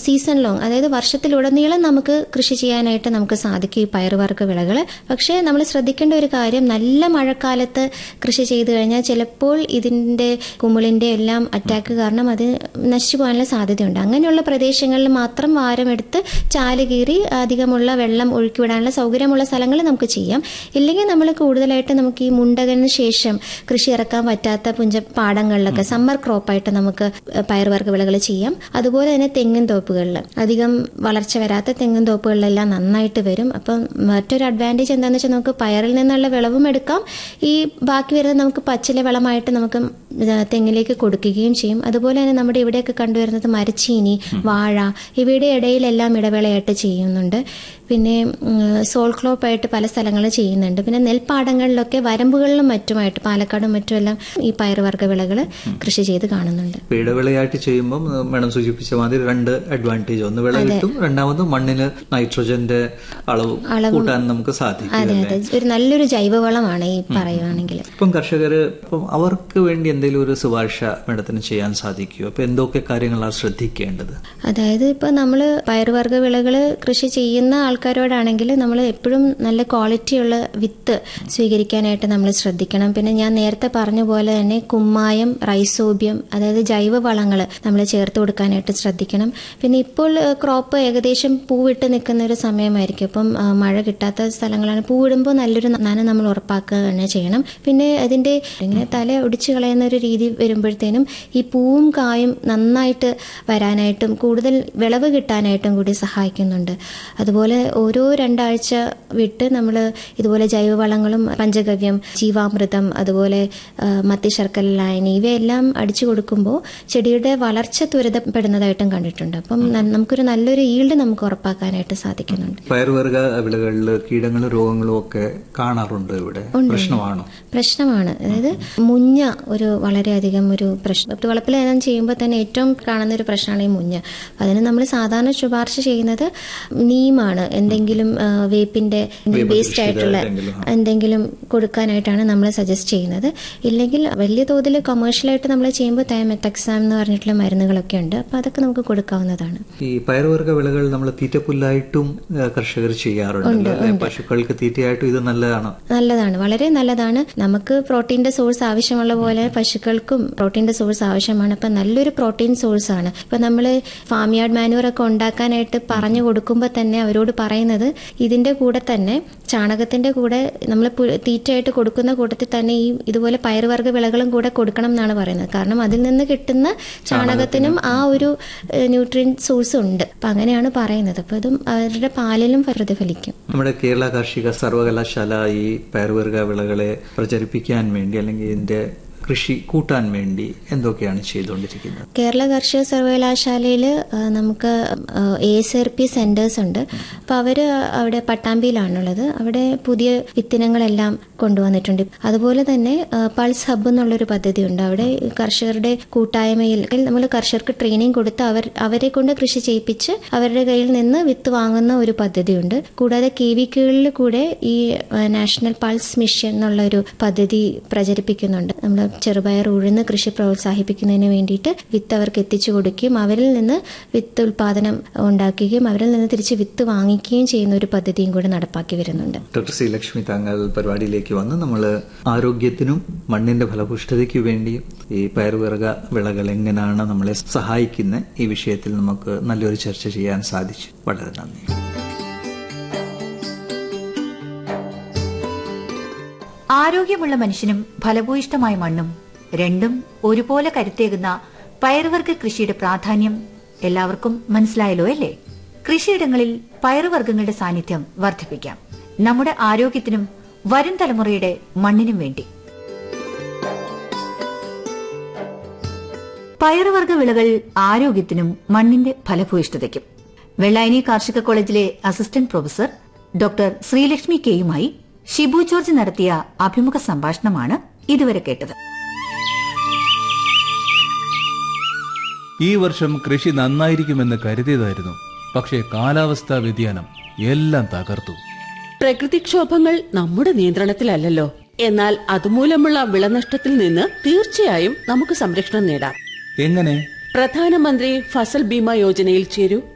season long അതായത് വർഷത്തിലുടനീളം നമുക്ക് കൃഷി ചെയ്യാനായിട്ട് നമുക്ക് സാധിക്കും ഈ പയറുവർഗ്ഗ വിളകൾ പക്ഷേ നമ്മൾ ശ്രദ്ധിക്കേണ്ട ഒരു കാര്യം നല്ല മഴക്കാലത്ത് കൃഷി ചെയ്തു കഴിഞ്ഞാൽ ചിലപ്പോൾ ഇതിൻ്റെ കുമിളിൻ്റെ എല്ലാം അറ്റാക്ക് കാരണം അത് നശിച്ചു പോകാനുള്ള സാധ്യതയുണ്ട് അങ്ങനെയുള്ള പ്രദേശങ്ങളിൽ മാത്രം വാരമെടുത്ത് ചാല് കീറി അധികമുള്ള വെള്ളം ഒഴുക്കിവിടാനുള്ള സൗകര്യമുള്ള സ്ഥലങ്ങൾ നമുക്ക് ചെയ്യാം ഇല്ലെങ്കിൽ നമ്മൾ കൂടുതലായിട്ട് നമുക്ക് ഈ മുണ്ടകന് ശേഷം കൃഷി ഇറക്കാൻ പറ്റാത്ത പുഞ്ച പാടങ്ങളിലൊക്കെ സമ്മർ ക്രോപ്പായിട്ട് നമുക്ക് പയറുവർഗ്ഗ വിളകൾ ചെയ്യാം അതുപോലെ തന്നെ തെങ്ങിൻ തോപ്പുകളിൽ അധികം വളർച്ച വരാത്ത തെങ്ങിൻ തോപ്പുകളിലെല്ലാം നന്നായിട്ട് വരും അപ്പം മറ്റൊരു അഡ്വാൻറ്റേജ് എന്താണെന്ന് വെച്ചാൽ നമുക്ക് പയറിൽ നിന്നുള്ള വിളവും എടുക്കാം ഈ ബാക്കി വരുന്നത് നമുക്ക് പച്ചില വളമായിട്ട് നമുക്ക് തെങ്ങിലേക്ക് കൊടുക്കുകയും ചെയ്യും അതുപോലെ തന്നെ നമ്മുടെ ഇവിടെയൊക്കെ കണ്ടുവരുന്നത് മരച്ചീനി വാഴ ഇവയുടെ ഇടയിലെല്ലാം ഇടവേളയായിട്ട് ചെയ്യുന്നുണ്ട് പിന്നെ സോൾ ക്ലോപ്പായിട്ട് പല സ്ഥലങ്ങളിൽ ചെയ്യുന്നുണ്ട് പിന്നെ നെൽപ്പാടങ്ങളിലൊക്കെ വരമ്പുകളിലും മറ്റുമായിട്ട് പാലക്കാടും മറ്റുമെല്ലാം ഈ പയറുവർഗ്ഗ വിളകൾ കൃഷി ചെയ്ത് കാണുന്നുണ്ട് ഇടവിളയായിട്ട് ചെയ്യുമ്പോൾ മേഡം സൂചിപ്പിച്ച മാതിരി രണ്ട് അഡ്വാൻറ്റേജ് ഒന്ന് വിള കിട്ടും രണ്ടാമത് മണ്ണിന് നൈട്രോജന്റെ അളവ് കൂട്ടാൻ നമുക്ക് സാധിക്കും അതെ അതെ ഒരു നല്ലൊരു ജൈവവളമാണ് ഈ പറയുവാണെങ്കിൽ ഇപ്പം കർഷകര് ഇപ്പം അവർക്ക് വേണ്ടി എന്തെങ്കിലും ഒരു ശുപാർശ മേഡത്തിന് ചെയ്യാൻ സാധിക്കുമോ അപ്പൊ എന്തൊക്കെ കാര്യങ്ങളാണ് ശ്രദ്ധിക്കേണ്ടത് അതായത് ഇപ്പൊ നമ്മൾ പയറുവർഗ്ഗ വിളകൾ കൃഷി ചെയ്യുന്ന ആൾക്കാരോടാണെങ്കിൽ നമ്മൾ എപ്പോഴും നല്ല ക്വാളിറ്റിയുള്ള വിത്ത് സ്വീകരിക്കാനായിട്ട് നമ്മൾ ശ്രദ്ധിക്കണം പിന്നെ ഞാൻ നേരത്തെ പറഞ്ഞ പോലെ തന്നെ കുമ്മായം റൈസോബിയം അതായത് ജൈവ വളങ്ങൾ നമ്മൾ ചേർത്ത് കൊടുക്കാനായിട്ട് ശ്രദ്ധിക്കണം പിന്നെ ഇപ്പോൾ ക്രോപ്പ് ഏകദേശം പൂവിട്ട് നിൽക്കുന്ന ഒരു സമയമായിരിക്കും അപ്പം മഴ കിട്ടാത്ത സ്ഥലങ്ങളാണ് പൂവിടുമ്പോൾ നല്ലൊരു നന നമ്മൾ ഉറപ്പാക്കുക തന്നെ ചെയ്യണം പിന്നെ അതിൻ്റെ ഇങ്ങനെ തല ഒടിച്ചു കളയുന്ന ഒരു രീതി വരുമ്പോഴത്തേനും ഈ പൂവും കായും നന്നായിട്ട് വരാനായിട്ടും കൂടുതൽ വിളവ് കിട്ടാനായിട്ടും കൂടി സഹായിക്കുന്നുണ്ട് അതുപോലെ ഓരോ രണ്ടാഴ്ച വിട്ട് നമ്മൾ ഇതുപോലെ ജൈവവളങ്ങളും പഞ്ചഗവ്യം ജീവാമൃതം അതുപോലെ മത്തിശർക്കര ലായനി ഇവയെല്ലാം അടിച്ചു കൊടുക്കുമ്പോൾ ചെടിയുടെ വളർച്ച ത്വരിതപ്പെടുന്നതായിട്ടും കണ്ടിട്ടുണ്ട് അപ്പം നമുക്കൊരു നല്ലൊരു ഈൽഡ് നമുക്ക് ഉറപ്പാക്കാനായിട്ട് സാധിക്കുന്നുണ്ട് പയറുവർഗ വിളകളിൽ കീടങ്ങളും രോഗങ്ങളും ഒക്കെ കാണാറുണ്ട് ഇവിടെ പ്രശ്നമാണോ പ്രശ്നമാണ് അതായത് മുഞ്ഞ ഒരു വളരെയധികം ഒരു പ്രശ്നം വളപ്പിൽ ഏതാനും ചെയ്യുമ്പോൾ തന്നെ ഏറ്റവും കാണുന്ന ഒരു പ്രശ്നമാണ് ഈ മുഞ്ഞ അതിന് നമ്മൾ സാധാരണ ശുപാർശ ചെയ്യുന്നത് നീമാണ് എന്തെങ്കിലും വേപ്പിന്റെ വേസ്റ്റ് ആയിട്ടുള്ള എന്തെങ്കിലും കൊടുക്കാനായിട്ടാണ് നമ്മൾ സജസ്റ്റ് ചെയ്യുന്നത് ഇല്ലെങ്കിൽ വലിയ തോതിൽ കൊമേഴ്ഷ്യലായിട്ട് നമ്മൾ ചെയ്യുമ്പോൾ തൈമെത്തക്സാം എന്ന് പറഞ്ഞിട്ടുള്ള മരുന്നുകളൊക്കെ ഉണ്ട് അപ്പൊ അതൊക്കെ നമുക്ക് കൊടുക്കാവുന്നതാണ് ഈ പയറുവർഗ വിളകൾ നമ്മൾ തീറ്റപ്പുല്ലായിട്ടും കർഷകർ ചെയ്യാറുണ്ട് പശുക്കൾക്ക് തീറ്റയായിട്ടും ഇത് നല്ലതാണ് നല്ലതാണ് വളരെ നല്ലതാണ് നമുക്ക് പ്രോട്ടീന്റെ സോഴ്സ് ആവശ്യമുള്ള പോലെ പശുക്കൾക്കും പ്രോട്ടീന്റെ സോഴ്സ് ആവശ്യമാണ് അപ്പൊ നല്ലൊരു പ്രോട്ടീൻ സോഴ്സ് ആണ് ഇപ്പൊ നമ്മൾ ഫാം യാർഡ് മാനുവർ ഒക്കെ ഉണ്ടാക്കാനായിട്ട് പറഞ്ഞു കൊടുക്കുമ്പോൾ തന്നെ അവരോട് പറയുന്നത് ഇതിന്റെ കൂടെ തന്നെ ചാണകത്തിന്റെ കൂടെ നമ്മൾ തീറ്റയായിട്ട് കൊടുക്കുന്ന കൂട്ടത്തിൽ തന്നെ ഈ ഇതുപോലെ പയറുവർഗ്ഗ വിളകളും കൂടെ കൊടുക്കണം എന്നാണ് പറയുന്നത് കാരണം അതിൽ നിന്ന് കിട്ടുന്ന ചാണകത്തിനും ആ ഒരു ന്യൂട്രിയൻ സോഴ്സ് ഉണ്ട് അപ്പൊ അങ്ങനെയാണ് പറയുന്നത് അപ്പൊ അതും അവരുടെ പാലിലും പ്രതിഫലിക്കും നമ്മുടെ കേരള കാർഷിക സർവകലാശാല ഈ പയറുവർഗ വിളകളെ പ്രചരിപ്പിക്കാൻ വേണ്ടി അല്ലെങ്കിൽ ഇതിന്റെ കൃഷി കൂട്ടാൻ വേണ്ടി എന്തൊക്കെയാണ് ചെയ്തുകൊണ്ടിരിക്കുന്നത് കേരള കാർഷിക സർവകലാശാലയിൽ നമുക്ക് A S R P centres ഉണ്ട് അപ്പോൾ അവർ അവിടെ പട്ടാമ്പിയിലാണുള്ളത് അവിടെ പുതിയ വിത്തിനങ്ങളെല്ലാം കൊണ്ടുവന്നിട്ടുണ്ട് അതുപോലെ തന്നെ പൾസ് ഹബ്ബ് എന്നുള്ളൊരു പദ്ധതിയുണ്ട് അവിടെ കർഷകരുടെ കൂട്ടായ്മയിൽ നമ്മൾ കർഷകർക്ക് ട്രെയിനിങ് കൊടുത്ത് അവർ അവരെ കൊണ്ട് കൃഷി ചെയ്യിപ്പിച്ച് അവരുടെ കയ്യിൽ നിന്ന് വിത്ത് വാങ്ങുന്ന ഒരു പദ്ധതിയുണ്ട് കൂടാതെ കെ വി കീഴിൽ കൂടെ ഈ നാഷണൽ പൾസ് മിഷൻ എന്നുള്ള ഒരു പദ്ധതി പ്രചരിപ്പിക്കുന്നുണ്ട് നമ്മൾ ചെറുപയർ ഉഴുന്ന് കൃഷി പ്രോത്സാഹിപ്പിക്കുന്നതിന് വേണ്ടിയിട്ട് വിത്ത് അവർക്ക് എത്തിച്ചു കൊടുക്കുകയും അവരിൽ നിന്ന് വിത്ത് ഉൽപാദനം ഉണ്ടാക്കുകയും അവരിൽ നിന്ന് തിരിച്ച് വിത്ത് വാങ്ങിക്കുകയും ചെയ്യുന്ന ഒരു പദ്ധതിയും കൂടി നടപ്പാക്കി വരുന്നുണ്ട് ഡോക്ടർ സി ലക്ഷ്മി താങ്കൾ പരിപാടിയിലേക്ക് വന്ന് നമ്മൾ ആരോഗ്യത്തിനും മണ്ണിന്റെ ഫലപുഷ്ടതയ്ക്കു വേണ്ടിയും ഈ പയറുവിറക വിളകൾ എങ്ങനെയാണ് നമ്മളെ സഹായിക്കുന്ന ഈ വിഷയത്തിൽ നമുക്ക് നല്ലൊരു ചർച്ച ചെയ്യാൻ സാധിച്ചു വളരെ നന്ദി ആരോഗ്യമുള്ള മനുഷ്യനും ഫലഭൂയിഷ്ടമായ മണ്ണും രണ്ടും ഒരുപോലെ കരുത്തേകുന്ന പയറുവർഗ കൃഷിയുടെ പ്രാധാന്യം എല്ലാവർക്കും മനസ്സിലായല്ലോ അല്ലേ കൃഷിയിടങ്ങളിൽ പയറുവർഗ്ഗങ്ങളുടെ സാന്നിധ്യം വർദ്ധിപ്പിക്കാം നമ്മുടെ ആരോഗ്യത്തിനും വരും തലമുറയുടെ മണ്ണിനും വേണ്ടി പയറുവർഗ വിളകൾ ആരോഗ്യത്തിനും മണ്ണിന്റെ ഫലഭൂയിഷ്ഠതയ്ക്കും വെള്ളായനി കാർഷിക കോളേജിലെ അസിസ്റ്റന്റ് പ്രൊഫസർ ഡോക്ടർ ശ്രീലക്ഷ്മി കെയുമായി ഷിബു ജോർജ് നടത്തിയ അഭിമുഖ സംഭാഷണമാണ് ഇതുവരെ കേട്ടത് ഈ വർഷം കൃഷി നന്നായിരിക്കുമെന്ന് കരുതിയതായിരുന്നു പക്ഷേ കാലാവസ്ഥാ വ്യതിയാനം എല്ലാം തകർത്തു പ്രകൃതിക്ഷോഭങ്ങൾ നമ്മുടെ നിയന്ത്രണത്തിലല്ലല്ലോ എന്നാൽ അതുമൂലമുള്ള വിളനഷ്ടത്തിൽ നിന്ന് തീർച്ചയായും നമുക്ക് സംരക്ഷണം നേടാം എങ്ങനെ പ്രധാനമന്ത്രി ഫസൽ ബീമ യോജനയിൽ ചേരൂ